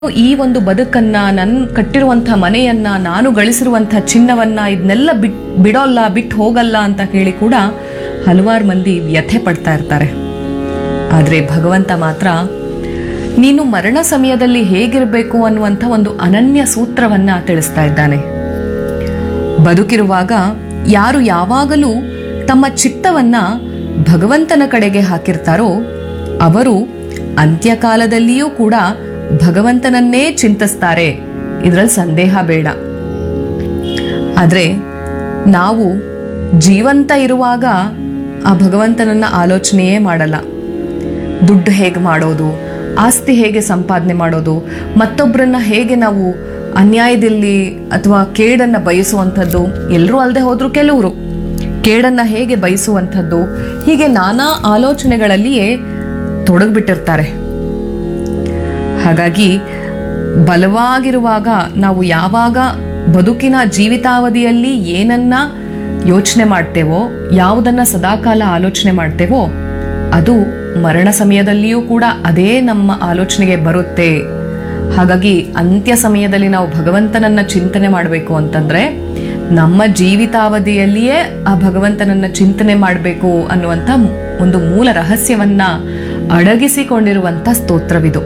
ಈ ಒಂದು ಬದುಕನ್ನ ನನ್ ಕಟ್ಟಿರುವಂತ ಮನೆಯನ್ನ ನಾನು ಗಳಿಸಿರುವಂತ ಚಿನ್ನವನ್ನ ಇದನ್ನೆಲ್ಲ ಬಿಟ್ ಬಿಡೋಲ್ಲ ಬಿಟ್ಟು ಹೋಗಲ್ಲ ಅಂತ ಹೇಳಿ ಕೂಡ ಹಲವಾರು ಮಂದಿ ವ್ಯಥೆ ಪಡ್ತಾ ಇರ್ತಾರೆ ಆದ್ರೆ ಭಗವಂತ ಮಾತ್ರ ನೀನು ಮರಣ ಸಮಯದಲ್ಲಿ ಹೇಗಿರಬೇಕು ಅನ್ನುವಂಥ ಒಂದು ಅನನ್ಯ ಸೂತ್ರವನ್ನ ತಿಳಿಸ್ತಾ ಇದ್ದಾನೆ ಬದುಕಿರುವಾಗ ಯಾರು ಯಾವಾಗಲೂ ತಮ್ಮ ಚಿತ್ತವನ್ನ ಭಗವಂತನ ಕಡೆಗೆ ಹಾಕಿರ್ತಾರೋ ಅವರು ಅಂತ್ಯಕಾಲದಲ್ಲಿಯೂ ಕೂಡ ಭಗವಂತನನ್ನೇ ಚಿಂತಿಸ್ತಾರೆ ಇದರಲ್ಲಿ ಸಂದೇಹ ಬೇಡ ಆದ್ರೆ ನಾವು ಜೀವಂತ ಇರುವಾಗ ಆ ಭಗವಂತನನ್ನ ಆಲೋಚನೆಯೇ ಮಾಡಲ್ಲ ದುಡ್ಡು ಹೇಗೆ ಮಾಡೋದು ಆಸ್ತಿ ಹೇಗೆ ಸಂಪಾದನೆ ಮಾಡೋದು ಮತ್ತೊಬ್ಬರನ್ನ ಹೇಗೆ ನಾವು ಅನ್ಯಾಯದಲ್ಲಿ ಅಥವಾ ಕೇಡನ್ನ ಬಯಸುವಂಥದ್ದು ಎಲ್ಲರೂ ಅಲ್ಲದೆ ಹೋದ್ರು ಕೆಲವರು ಕೇಡನ್ನ ಹೇಗೆ ಬಯಸುವಂಥದ್ದು ಹೀಗೆ ನಾನಾ ಆಲೋಚನೆಗಳಲ್ಲಿಯೇ ತೊಡಗ್ಬಿಟ್ಟಿರ್ತಾರೆ ಹಾಗಾಗಿ ಬಲವಾಗಿರುವಾಗ ನಾವು ಯಾವಾಗ ಬದುಕಿನ ಜೀವಿತಾವಧಿಯಲ್ಲಿ ಏನನ್ನ ಯೋಚನೆ ಮಾಡ್ತೇವೋ ಯಾವುದನ್ನ ಸದಾಕಾಲ ಆಲೋಚನೆ ಮಾಡ್ತೇವೋ ಅದು ಮರಣ ಸಮಯದಲ್ಲಿಯೂ ಕೂಡ ಅದೇ ನಮ್ಮ ಆಲೋಚನೆಗೆ ಬರುತ್ತೆ ಹಾಗಾಗಿ ಅಂತ್ಯ ಸಮಯದಲ್ಲಿ ನಾವು ಭಗವಂತನನ್ನ ಚಿಂತನೆ ಮಾಡಬೇಕು ಅಂತಂದ್ರೆ ನಮ್ಮ ಜೀವಿತಾವಧಿಯಲ್ಲಿಯೇ ಆ ಭಗವಂತನನ್ನ ಚಿಂತನೆ ಮಾಡಬೇಕು ಅನ್ನುವಂಥ ಒಂದು ಮೂಲ ರಹಸ್ಯವನ್ನ ಅಡಗಿಸಿಕೊಂಡಿರುವಂಥ ಸ್ತೋತ್ರವಿದು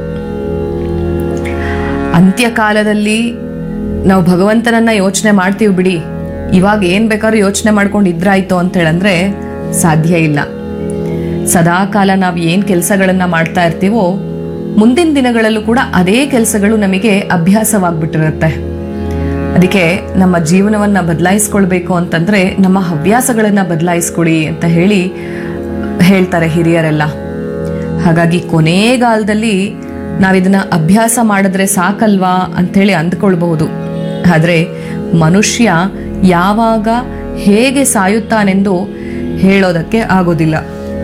ಅಂತ್ಯಕಾಲದಲ್ಲಿ ನಾವು ಭಗವಂತನನ್ನ ಯೋಚನೆ ಮಾಡ್ತೀವಿ ಬಿಡಿ ಇವಾಗ ಏನ್ ಬೇಕಾದ್ರೂ ಯೋಚನೆ ಮಾಡ್ಕೊಂಡು ಇದ್ರಾಯ್ತು ಅಂತ ಹೇಳಂದ್ರೆ ಸಾಧ್ಯ ಇಲ್ಲ ಸದಾಕಾಲ ನಾವು ಏನ್ ಕೆಲಸಗಳನ್ನ ಮಾಡ್ತಾ ಇರ್ತೀವೋ ಮುಂದಿನ ದಿನಗಳಲ್ಲೂ ಕೂಡ ಅದೇ ಕೆಲಸಗಳು ನಮಗೆ ಅಭ್ಯಾಸವಾಗ್ಬಿಟ್ಟಿರುತ್ತೆ ಅದಕ್ಕೆ ನಮ್ಮ ಜೀವನವನ್ನ ಬದಲಾಯಿಸ್ಕೊಳ್ಬೇಕು ಅಂತಂದ್ರೆ ನಮ್ಮ ಹವ್ಯಾಸಗಳನ್ನ ಬದಲಾಯಿಸ್ಕೊಡಿ ಅಂತ ಹೇಳಿ ಹೇಳ್ತಾರೆ ಹಿರಿಯರೆಲ್ಲ ಹಾಗಾಗಿ ಕೊನೆಗಾಲದಲ್ಲಿ ನಾವಿದನ್ನ ಅಭ್ಯಾಸ ಮಾಡಿದ್ರೆ ಸಾಕಲ್ವಾ ಅಂಥೇಳಿ ಅಂದ್ಕೊಳ್ಬಹುದು ಆದ್ರೆ ಮನುಷ್ಯ ಯಾವಾಗ ಹೇಗೆ ಸಾಯುತ್ತಾನೆಂದು ಹೇಳೋದಕ್ಕೆ ಆಗೋದಿಲ್ಲ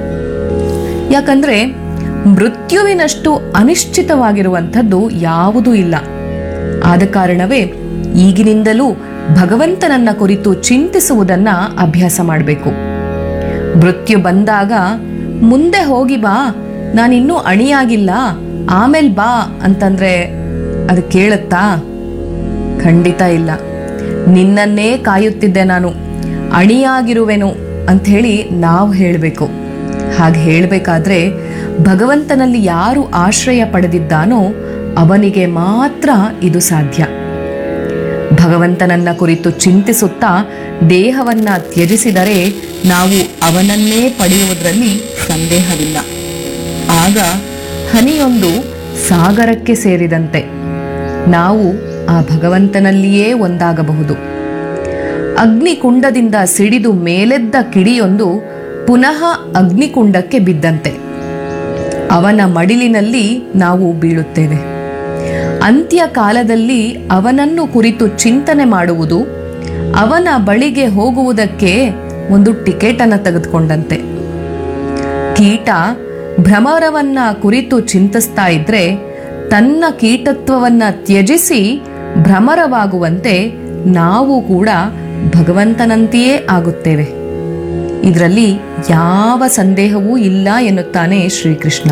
ಯಾಕಂದ್ರೆ ಮೃತ್ಯುವಿನಷ್ಟು ಅನಿಶ್ಚಿತವಾಗಿರುವಂಥದ್ದು ಯಾವುದೂ ಇಲ್ಲ ಆದ ಕಾರಣವೇ ಈಗಿನಿಂದಲೂ ಭಗವಂತನನ್ನ ಕುರಿತು ಚಿಂತಿಸುವುದನ್ನ ಅಭ್ಯಾಸ ಮಾಡಬೇಕು ಮೃತ್ಯು ಬಂದಾಗ ಮುಂದೆ ಹೋಗಿ ಬಾ ನಾನಿನ್ನೂ ಅಣಿಯಾಗಿಲ್ಲ ಆಮೇಲೆ ಬಾ ಅಂತಂದ್ರೆ ಅದು ಕೇಳುತ್ತಾ ಖಂಡಿತ ಇಲ್ಲ ನಿನ್ನನ್ನೇ ಕಾಯುತ್ತಿದ್ದೆ ನಾನು ಅಣಿಯಾಗಿರುವೆನು ಅಂತ ಹೇಳಿ ನಾವು ಹೇಳಬೇಕು ಹಾಗೆ ಹೇಳಬೇಕಾದ್ರೆ ಭಗವಂತನಲ್ಲಿ ಯಾರು ಆಶ್ರಯ ಪಡೆದಿದ್ದಾನೋ ಅವನಿಗೆ ಮಾತ್ರ ಇದು ಸಾಧ್ಯ ಭಗವಂತನನ್ನ ಕುರಿತು ಚಿಂತಿಸುತ್ತಾ ದೇಹವನ್ನ ತ್ಯಜಿಸಿದರೆ ನಾವು ಅವನನ್ನೇ ಪಡೆಯುವುದರಲ್ಲಿ ಸಂದೇಹವಿಲ್ಲ ಆಗ ಹನಿಯೊಂದು ಸಾಗರಕ್ಕೆ ಸೇರಿದಂತೆ ನಾವು ಆ ಭಗವಂತನಲ್ಲಿಯೇ ಒಂದಾಗಬಹುದು ಅಗ್ನಿಕುಂಡದಿಂದ ಸಿಡಿದು ಮೇಲೆದ್ದ ಕಿಡಿಯೊಂದು ಪುನಃ ಅಗ್ನಿಕುಂಡಕ್ಕೆ ಬಿದ್ದಂತೆ ಅವನ ಮಡಿಲಿನಲ್ಲಿ ನಾವು ಬೀಳುತ್ತೇವೆ ಅಂತ್ಯ ಕಾಲದಲ್ಲಿ ಅವನನ್ನು ಕುರಿತು ಚಿಂತನೆ ಮಾಡುವುದು ಅವನ ಬಳಿಗೆ ಹೋಗುವುದಕ್ಕೆ ಒಂದು ಟಿಕೆಟ್ ಅನ್ನ ತೆಗೆದುಕೊಂಡಂತೆ ಕೀಟ ಭ್ರಮರವನ್ನ ಕುರಿತು ಚಿಂತಿಸ್ತಾ ಇದ್ರೆ ತನ್ನ ಕೀಟತ್ವವನ್ನ ತ್ಯಜಿಸಿ ಭ್ರಮರವಾಗುವಂತೆ ನಾವು ಕೂಡ ಭಗವಂತನಂತೆಯೇ ಆಗುತ್ತೇವೆ ಇದರಲ್ಲಿ ಯಾವ ಸಂದೇಹವೂ ಇಲ್ಲ ಎನ್ನುತ್ತಾನೆ ಶ್ರೀಕೃಷ್ಣ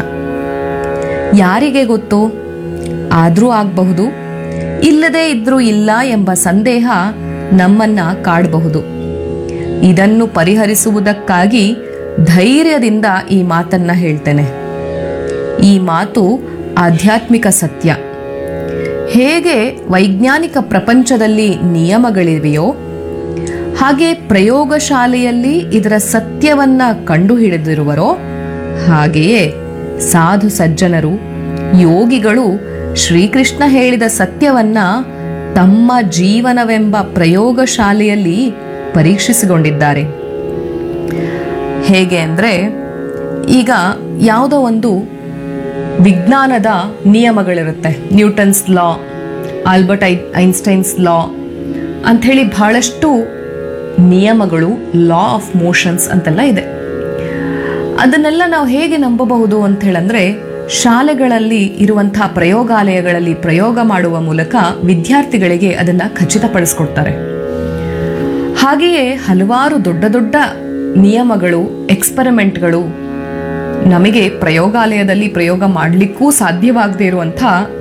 ಯಾರಿಗೆ ಗೊತ್ತು ಆದ್ರೂ ಆಗಬಹುದು ಇಲ್ಲದೇ ಇದ್ರೂ ಇಲ್ಲ ಎಂಬ ಸಂದೇಹ ನಮ್ಮನ್ನ ಕಾಡಬಹುದು ಇದನ್ನು ಪರಿಹರಿಸುವುದಕ್ಕಾಗಿ ಧೈರ್ಯದಿಂದ ಈ ಮಾತನ್ನ ಹೇಳ್ತೇನೆ ಈ ಮಾತು ಆಧ್ಯಾತ್ಮಿಕ ಸತ್ಯ ಹೇಗೆ ವೈಜ್ಞಾನಿಕ ಪ್ರಪಂಚದಲ್ಲಿ ನಿಯಮಗಳಿವೆಯೋ ಹಾಗೆ ಪ್ರಯೋಗಶಾಲೆಯಲ್ಲಿ ಇದರ ಸತ್ಯವನ್ನ ಕಂಡುಹಿಡಿದಿರುವರೋ ಹಾಗೆಯೇ ಸಾಧು ಸಜ್ಜನರು ಯೋಗಿಗಳು ಶ್ರೀಕೃಷ್ಣ ಹೇಳಿದ ಸತ್ಯವನ್ನ ತಮ್ಮ ಜೀವನವೆಂಬ ಪ್ರಯೋಗಶಾಲೆಯಲ್ಲಿ ಪರೀಕ್ಷಿಸಿಕೊಂಡಿದ್ದಾರೆ ಹೇಗೆ ಅಂದ್ರೆ ಈಗ ಯಾವುದೋ ಒಂದು ವಿಜ್ಞಾನದ ನಿಯಮಗಳಿರುತ್ತೆ Newton's law Albert I Einstein's law ಅಂಥೇಳಿ ಬಹಳಷ್ಟು ನಿಯಮಗಳು ಲಾ ಆಫ್ ಮೋಷನ್ಸ್ ಅಂತೆಲ್ಲ ಇದೆ ಅದನ್ನೆಲ್ಲ ನಾವು ಹೇಗೆ ನಂಬಬಹುದು ಅಂತ ಹೇಳಂದ್ರೆ ಶಾಲೆಗಳಲ್ಲಿ ಇರುವಂತಹ ಪ್ರಯೋಗಾಲಯಗಳಲ್ಲಿ ಪ್ರಯೋಗ ಮಾಡುವ ಮೂಲಕ ವಿದ್ಯಾರ್ಥಿಗಳಿಗೆ ಅದನ್ನ ಖಚಿತಪಡಿಸ್ಕೊಡ್ತಾರೆ ಹಾಗೆಯೇ ಹಲವಾರು ದೊಡ್ಡ ದೊಡ್ಡ ನಿಯಮಗಳು ಎಕ್ಸ್ಪರಿಮೆಂಟ್ಗಳು ನಮಗೆ ಪ್ರಯೋಗಾಲಯದಲ್ಲಿ ಪ್ರಯೋಗ ಮಾಡಲಿಕ್ಕೂ ಸಾಧ್ಯವಾಗದೇ ಇರುವಂಥ